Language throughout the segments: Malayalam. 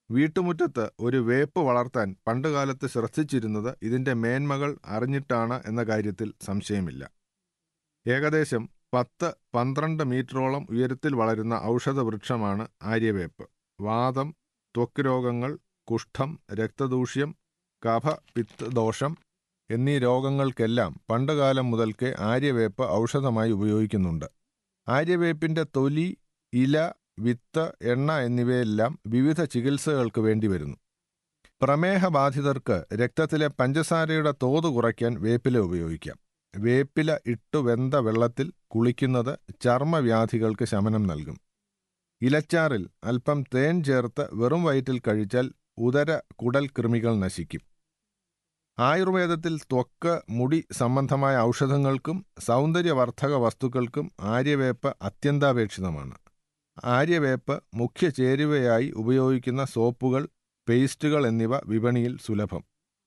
വീട്ടുമുറ്റത്ത് ഒരു വേപ്പ് വളർത്താൻ പണ്ടുകാലത്ത് ശ്രദ്ധിച്ചിരുന്നത് ഇതിന്റെ മേന്മകൾ അറിഞ്ഞിട്ടാണ് എന്ന കാര്യത്തിൽ സംശയമില്ല ഏകദേശം പത്ത് പന്ത്രണ്ട് മീറ്ററോളം ഉയരത്തിൽ വളരുന്ന ഔഷധവൃക്ഷമാണ് ആര്യവേപ്പ് വാദം ത്വക്ക് രോഗങ്ങൾ കുഷ്ഠം രക്തദൂഷ്യം കഫ പിത്ത് ദോഷം എന്നീ രോഗങ്ങൾക്കെല്ലാം പണ്ടുകാലം മുതൽക്കേ ആര്യവേപ്പ് ഔഷധമായി ഉപയോഗിക്കുന്നുണ്ട് ആര്യവേപ്പിന്റെ തൊലി ഇല വിത്ത് എണ്ണ എന്നിവയെല്ലാം വിവിധ ചികിത്സകൾക്ക് വേണ്ടിവരുന്നു പ്രമേഹബാധിതർക്ക് രക്തത്തിലെ പഞ്ചസാരയുടെ തോത് കുറയ്ക്കാൻ വേപ്പില ഉപയോഗിക്കാം വേപ്പില ഇട്ടു വെന്ത വെള്ളത്തിൽ കുളിക്കുന്നത് ചർമ്മവ്യാധികൾക്ക് ശമനം നൽകും ഇലച്ചാറിൽ അല്പം തേൻ ചേർത്ത് വെറും വയറ്റിൽ കഴിച്ചാൽ ഉദര കുടൽ കൃമികൾ നശിക്കും ആയുർവേദത്തിൽ ത്വക്ക് മുടി സംബന്ധമായ ഔഷധങ്ങൾക്കും സൗന്ദര്യവർദ്ധക വസ്തുക്കൾക്കും ആര്യവേപ്പ് അത്യന്താപേക്ഷിതമാണ് ആര്യവേപ്പ് മുഖ്യ ചേരുവയായി ഉപയോഗിക്കുന്ന സോപ്പുകൾ പേസ്റ്റുകൾ എന്നിവ വിപണിയിൽ സുലഭം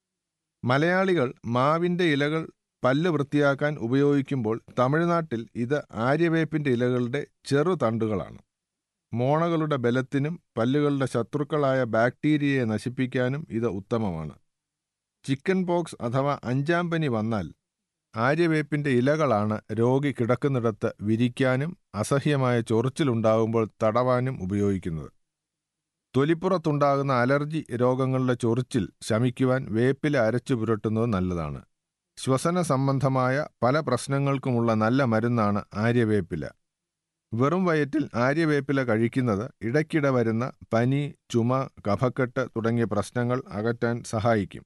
മലയാളികൾ മാവിന്റെ ഇലകൾ പല്ല് വൃത്തിയാക്കാൻ ഉപയോഗിക്കുമ്പോൾ തമിഴ്നാട്ടിൽ ഇത് ആര്യവേപ്പിന്റെ ഇലകളുടെ ചെറുതണ്ടുകളാണ് മോണകളുടെ ബലത്തിനും പല്ലുകളുടെ ശത്രുക്കളായ ബാക്ടീരിയയെ നശിപ്പിക്കാനും ഇത് ഉത്തമമാണ് ചിക്കൻ പോക്സ് അഥവാ അഞ്ചാം പനി വന്നാൽ ആര്യവേപ്പിന്റെ ഇലകളാണ് രോഗി കിടക്കുന്നിടത്ത് വിരിക്കാനും അസഹ്യമായ ചൊറിച്ചിലുണ്ടാകുമ്പോൾ തടവാനും ഉപയോഗിക്കുന്നത് തൊലിപ്പുറത്തുണ്ടാകുന്ന അലർജി രോഗങ്ങളുടെ ചൊറിച്ചിൽ ശമിക്കുവാൻ വേപ്പില അരച്ചു പുരട്ടുന്നത് നല്ലതാണ് ശ്വസന സംബന്ധമായ പല പ്രശ്നങ്ങൾക്കുമുള്ള നല്ല മരുന്നാണ് ആര്യവേപ്പില വെറും വയറ്റിൽ ആര്യവേപ്പില കഴിക്കുന്നത് ഇടയ്ക്കിടെ വരുന്ന പനി ചുമ കഫക്കെട്ട് തുടങ്ങിയ പ്രശ്നങ്ങൾ അകറ്റാൻ സഹായിക്കും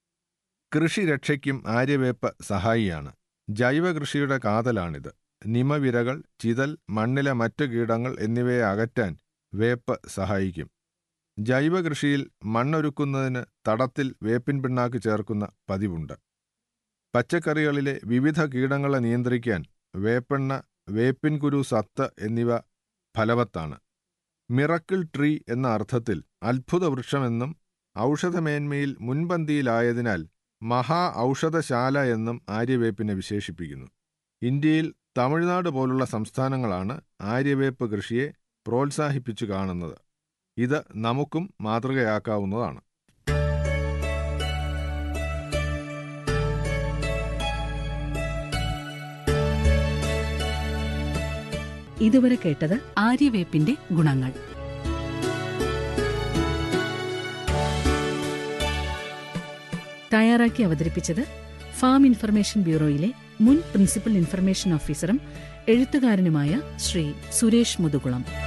കൃഷി രക്ഷയ്ക്കും ആര്യവേപ്പ് സഹായിയാണ് ജൈവ കൃഷിയുടെ കാതലാണിത് നിമവിരകൾ ചിതൽ മണ്ണിലെ മറ്റു കീടങ്ങൾ എന്നിവയെ അകറ്റാൻ വേപ്പ് സഹായിക്കും ജൈവ കൃഷിയിൽ മണ്ണൊരുക്കുന്നതിന് തടത്തിൽ വേപ്പിൻ പിണ്ണാക്ക് ചേർക്കുന്ന പതിവുണ്ട് പച്ചക്കറികളിലെ വിവിധ കീടങ്ങളെ നിയന്ത്രിക്കാൻ വേപ്പെണ്ണ വേപ്പിൻ കുരു സത്ത് എന്നിവ ഫലവത്താണ് മിറക്കിൾ ട്രീ എന്ന അർത്ഥത്തിൽ അത്ഭുത വൃക്ഷമെന്നും ഔഷധമേന്മയിൽ മുൻപന്തിയിലായതിനാൽ മഹാ ഔഷധശാല എന്നും ആര്യവേപ്പിനെ വിശേഷിപ്പിക്കുന്നു ഇന്ത്യയിൽ തമിഴ്നാട് പോലുള്ള സംസ്ഥാനങ്ങളാണ് ആര്യവേപ്പ് കൃഷിയെ പ്രോത്സാഹിപ്പിച്ചു കാണുന്നത് ഇത് നമുക്കും മാതൃകയാക്കാവുന്നതാണ് ഇതുവരെ കേട്ടത് ആര്യവേപ്പിന്റെ ഗുണങ്ങൾ തയ്യാറാക്കി അവതരിപ്പിച്ചത് ഫാം ഇൻഫർമേഷൻ ബ്യൂറോയിലെ മുൻ പ്രിൻസിപ്പൽ ഇൻഫർമേഷൻ ഓഫീസറും എഴുത്തുകാരനുമായ ശ്രീ സുരേഷ് മുതുകുളം